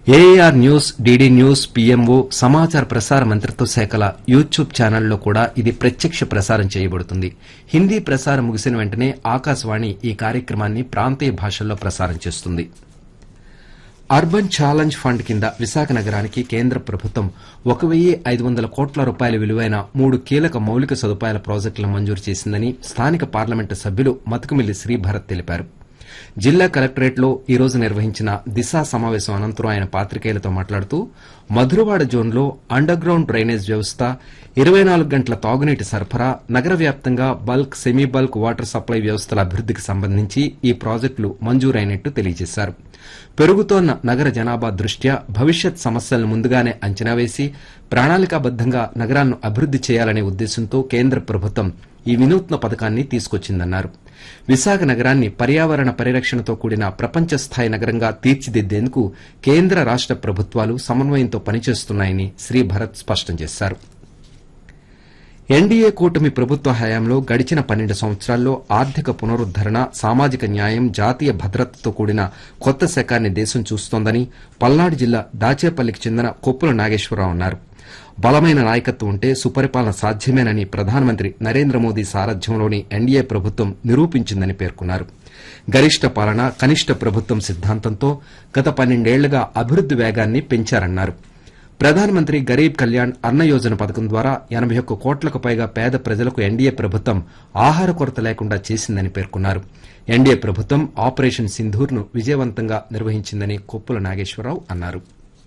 AR news DD news PMO సమాచార ప్రసార మంత్రిత్వ శాఖల యూట్యూబ్ ఛానల్లో కూడా ఇది ప్రత్యక్ష ప్రసారం చేయబడుతుంది హిందీ ప్రసారం ముగిసిన వెంటనే ఆకాశవాణి ఈ కార్యక్రమాన్ని ప్రాంతీయ భాషల్లో ప్రసారం చేస్తుంది అర్బన్ ఛాలెంజ్ ఫండ్ కింద విశాఖ నగరానికి కేంద్ర ప్రభుత్వం ఒక వెయ్యి ఐదు వందల కోట్ల రూపాయల విలువైన మూడు కీలక మౌలిక సదుపాయాల ప్రాజెక్టులను మంజూరు చేసిందని స్థానిక పార్లమెంటు సభ్యులు మతుకుమిల్లి శ్రీభరత్ తెలిపారు జిల్లా కలెక్టరేట్లో ఈ రోజు నిర్వహించిన దిశా సమావేశం అనంతరం ఆయన పాత్రికేయులతో మాట్లాడుతూ మధురవాడ జోన్లో అండర్ గ్రౌండ్ డ్రైనేజ్ వ్యవస్థ ఇరవై నాలుగు గంటల తాగునీటి సరఫరా నగర వ్యాప్తంగా bulk semi bulk water supply వ్యవస్థల అభివృద్దికి సంబంధించి ఈ ప్రాజెక్టులు మంజూరైనట్టు తెలియజేశారు పెరుగుతోన్న నగర జనాభా దృష్ట్యా భవిష్యత్ సమస్యలను ముందుగానే అంచనా వేసి ప్రణాళికాబద్దంగా నగరాలను అభివృద్ది చేయాలనే ఉద్దేశంతో కేంద్ర ప్రభుత్వం ఈ వినూత్న పథకాన్ని తీసుకొచ్చిందన్నారు విశాఖ నగరాన్ని పర్యావరణ పరిరక్షణతో కూడిన ప్రపంచ స్థాయి నగరంగా తీర్చిదిద్దేందుకు కేంద్ర రాష్ట ప్రభుత్వాలు సమన్వయంతో పనిచేస్తున్నాయని శ్రీ భరత్ స్పష్టం చేశారు ఎన్డీఏ కూటమి ప్రభుత్వ హయాంలో గడిచిన పన్నెండు సంవత్సరాల్లో ఆర్థిక పునరుద్దరణ సామాజిక న్యాయం జాతీయ భద్రతతో కూడిన కొత్త శకాన్ని దేశం చూస్తోందని పల్నాడు జిల్లా దాచేపల్లికి చెందిన కొప్పుల నాగేశ్వరరావు అన్నారు బలమైన నాయకత్వం ఉంటే సుపరిపాలన సాధ్యమేనని ప్రధానమంత్రి నరేంద్ర మోదీ సారథ్యంలోని ఎన్డీఏ ప్రభుత్వం నిరూపించిందని పేర్కొన్నారు గరిష్ట పాలన కనిష్ట ప్రభుత్వం సిద్దాంతంతో గత పన్నెండేళ్లుగా అభివృద్ది వేగాన్ని పెంచారన్నారు ప్రధానమంత్రి గరీబ్ కళ్యాణ్ అన్న యోజన పథకం ద్వారా ఎనబై ఒక్క కోట్లకు పైగా పేద ప్రజలకు ఎన్డీఏ ప్రభుత్వం ఆహార కొరత లేకుండా చేసిందని పేర్కొన్నారు ఎన్డీఏ ప్రభుత్వం ఆపరేషన్ సింధూర్ను విజయవంతంగా నిర్వహించిందని కొప్పుల నాగేశ్వరరావు అన్నారు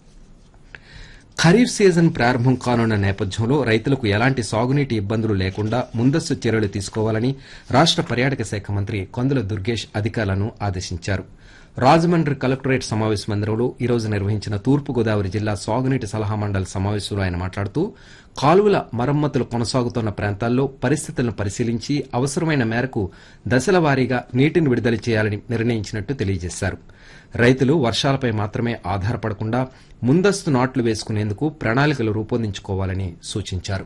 ఖరీఫ్ సీజన్ ప్రారంభం కానున్న నేపథ్యంలో రైతులకు ఎలాంటి సాగునీటి ఇబ్బందులు లేకుండా ముందస్తు చర్యలు తీసుకోవాలని రాష్ట పర్యాటక శాఖ మంత్రి కొందల దుర్గేష్ అధికారులను ఆదేశించారు రాజమండ్రి కలెక్టరేట్ సమావేశ మందిరంలో ఈ రోజు నిర్వహించిన తూర్పుగోదావరి జిల్లా సాగునీటి సలహా మండలి సమావేశంలో ఆయన మాట్లాడుతూ కాలువల మరమ్మతులు కొనసాగుతున్న ప్రాంతాల్లో పరిస్థితులను పరిశీలించి అవసరమైన మేరకు దశల వారీగా నీటిని విడుదల చేయాలని నిర్ణయించినట్టు తెలియజేశారు రైతులు వర్షాలపై మాత్రమే ఆధారపడకుండా ముందస్తు నాట్లు వేసుకునేందుకు ప్రణాళికలు రూపొందించుకోవాలని సూచించారు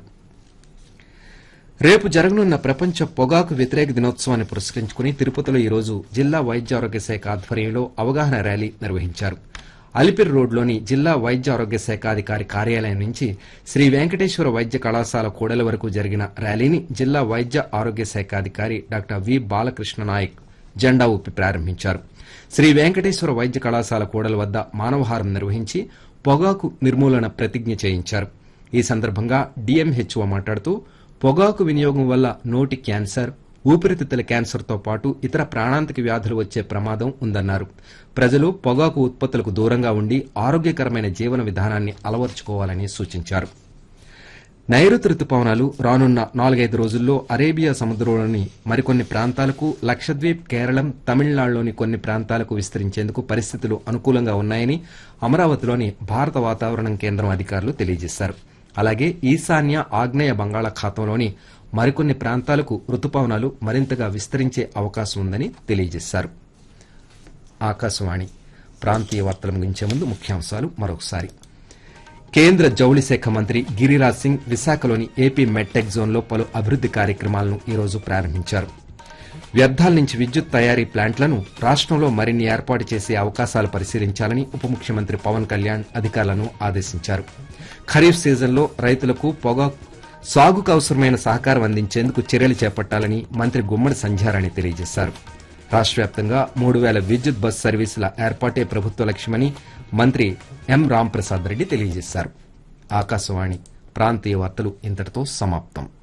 రేపు జరగనున్న ప్రపంచ పొగాకు వ్యతిరేక దినోత్సవాన్ని పురస్కరించుకుని తిరుపతిలో ఈ రోజు జిల్లా వైద్య ఆరోగ్య శాఖ ఆధ్వర్యంలో అవగాహన ర్యాలీ నిర్వహించారు అలిపిరి రోడ్లోని జిల్లా వైద్య ఆరోగ్య శాఖ అధికారి కార్యాలయం నుంచి శ్రీ వెంకటేశ్వర వైద్య కళాశాల కూడలి వరకు జరిగిన ర్యాలీని జిల్లా వైద్య ఆరోగ్య శాఖ అధికారి డాక్టర్ వి బాలకృష్ణ నాయక్ జెండా ఊపి ప్రారంభించారు శ్రీ వెంకటేశ్వర వైద్య కళాశాల కూడల వద్ద మానవహారం నిర్వహించి పొగాకు నిర్మూలన ప్రతిజ్ఞ చేయించారు ఈ సందర్భంగా డీఎంహెచ్ఓ మాట్లాడుతూ పొగాకు వినియోగం వల్ల నోటి క్యాన్సర్ ఊపిరితిత్తుల క్యాన్సర్తో పాటు ఇతర ప్రాణాంతక వ్యాధులు వచ్చే ప్రమాదం ఉందన్నారు ప్రజలు పొగాకు ఉత్పత్తులకు దూరంగా ఉండి ఆరోగ్యకరమైన జీవన విధానాన్ని అలవర్చుకోవాలని సూచించారు నైరుతి రుతుపవనాలు రానున్న నాలుగైదు రోజుల్లో అరేబియా సముద్రంలోని మరికొన్ని ప్రాంతాలకు లక్షద్వీప్ కేరళం తమిళనాడులోని కొన్ని ప్రాంతాలకు విస్తరించేందుకు పరిస్థితులు అనుకూలంగా ఉన్నాయని అమరావతిలోని భారత వాతావరణం కేంద్రం అధికారులు తెలియజేశారు అలాగే ఈశాన్య ఆగ్నేయ బంగాళాఖాతంలోని మరికొన్ని ప్రాంతాలకు రుతుపవనాలు మరింతగా విస్తరించే అవకాశం ఉందని తెలియజేశారు ఆకాశవాణి ప్రాంతీయ వార్తలు ముగించే ముందు ముఖ్యాంశాలు మరొకసారి కేంద్ర జౌళి శాఖ మంత్రి గిరిరాజ్ సింగ్ విశాఖలోని ఏపీ మెడ్టెక్ జోన్లో పలు అభివృద్ది కార్యక్రమాలను ఈ రోజు ప్రారంభించారు వ్యర్థాల నుంచి విద్యుత్ తయారీ ప్లాంట్లను రాష్టంలో మరిన్ని ఏర్పాటు చేసే అవకాశాలు పరిశీలించాలని ఉప ముఖ్యమంత్రి పవన్ కళ్యాణ్ అధికారులను ఆదేశించారు ఖరీఫ్ సీజన్లో రైతులకు పొగాకు సాగుకు అవసరమైన సహకారం అందించేందుకు చర్యలు చేపట్టాలని మంత్రి గుమ్మడి సంధ్యారాణి తెలియజేశారు రాష్ట వ్యాప్తంగా మూడు వేల విద్యుత్ బస్ సర్వీసుల ఏర్పాటే ప్రభుత్వ లక్ష్యమని మంత్రి ఎం రాంప్రసాద్ రెడ్డి తెలియజేశారు ఆకాశవాణి ప్రాంతీయ వార్తలు ఇంతటితో సమాప్తం